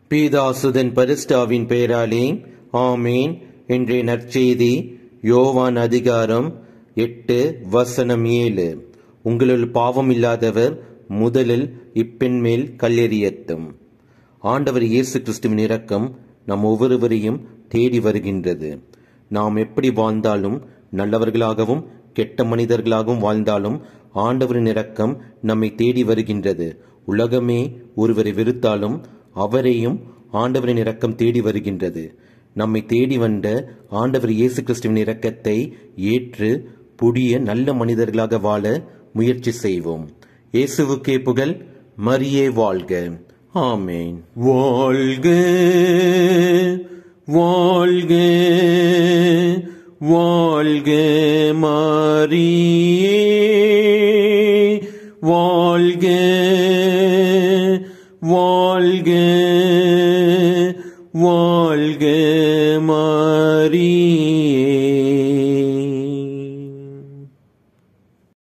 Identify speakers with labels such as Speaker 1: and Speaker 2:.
Speaker 1: பீதாசுதன் பரிஸ்டாவின் பெயராலே ஆமேன் என்ற நற்செய்தி யோவான் அதிகாரம் எட்டு வசனம் ஏழு உங்களுள் பாவம் இல்லாதவர் முதலில் இப்பெண் மேல் கல்லெறியட்டும் ஆண்டவர் இயேசு கிறிஸ்துவின் இரக்கம் நம் ஒவ்வொருவரையும் தேடி வருகின்றது நாம் எப்படி வாழ்ந்தாலும் நல்லவர்களாகவும் கெட்ட மனிதர்களாகவும் வாழ்ந்தாலும் ஆண்டவரின் இரக்கம் நம்மை தேடி வருகின்றது உலகமே ஒருவரை வெறுத்தாலும் அவரையும் ஆண்டவரின் இரக்கம் தேடி வருகின்றது நம்மை தேடி வந்த ஆண்டவர் இயேசு கிறிஸ்துவின் இரக்கத்தை ஏற்று புதிய நல்ல மனிதர்களாக வாழ முயற்சி செய்வோம் இயேசுவுக்கே புகழ் மரியே வாழ்க ஆமேன் வாழ்க வாழ்க வாழ்க மாரியே வாழ்க வாழ்க வாழ்க மாரியே